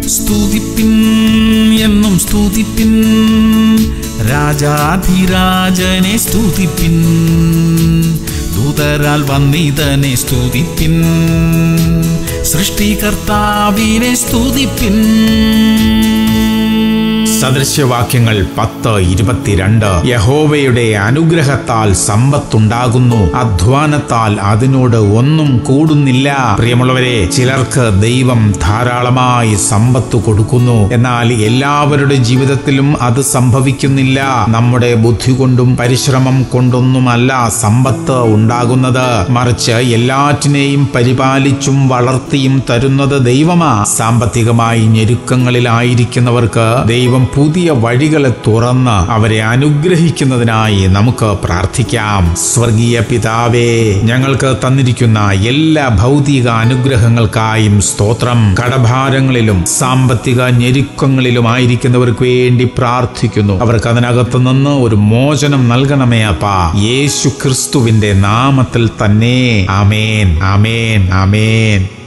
സ്തുതിപ്പിൻ എന്നും സ്തുതിപ്പിൻ രാജാധിരാജനെ സ്തുതിപ്പിൻ ദൂതരാൽ വന്നിതനെ സ്തുതിപ്പിൻ സൃഷ്ടികർത്താവിനെ സ്തുതിപ്പിൻ സദൃശ്യവാക്യങ്ങൾ പത്ത് ഇരുപത്തിരണ്ട് യഹോവയുടെ അനുഗ്രഹത്താൽ സമ്പത്തുണ്ടാകുന്നു അധ്വാനത്താൽ അതിനോട് ഒന്നും കൂടുന്നില്ല പ്രിയമുള്ളവരെ ചിലർക്ക് ദൈവം ധാരാളമായി സമ്പത്ത് കൊടുക്കുന്നു എന്നാൽ എല്ലാവരുടെ ജീവിതത്തിലും അത് സംഭവിക്കുന്നില്ല നമ്മുടെ ബുദ്ധി കൊണ്ടും പരിശ്രമം കൊണ്ടൊന്നുമല്ല സമ്പത്ത് ഉണ്ടാകുന്നത് മറിച്ച് എല്ലാറ്റിനെയും പരിപാലിച്ചും വളർത്തിയും തരുന്നത് ദൈവമാ സാമ്പത്തികമായി ഞെരുക്കങ്ങളിലായിരിക്കുന്നവർക്ക് ദൈവം പുതിയ വഴികളെ തുറന്ന് അവരെ അനുഗ്രഹിക്കുന്നതിനായി നമുക്ക് പ്രാർത്ഥിക്കാം സ്വർഗീയ പിതാവേ ഞങ്ങൾക്ക് തന്നിരിക്കുന്ന എല്ലാ ഭൗതിക അനുഗ്രഹങ്ങൾക്കായും സ്തോത്രം കടഭാരങ്ങളിലും സാമ്പത്തിക ഞെരുക്കങ്ങളിലും ആയിരിക്കുന്നവർക്ക് വേണ്ടി പ്രാർത്ഥിക്കുന്നു അവർക്ക് അതിനകത്ത് നിന്ന് ഒരു മോചനം നൽകണമേ അപ്പാ യേശു ക്രിസ്തുവിന്റെ നാമത്തിൽ തന്നെ ആമേൻ ആമേൻ ആമേൻ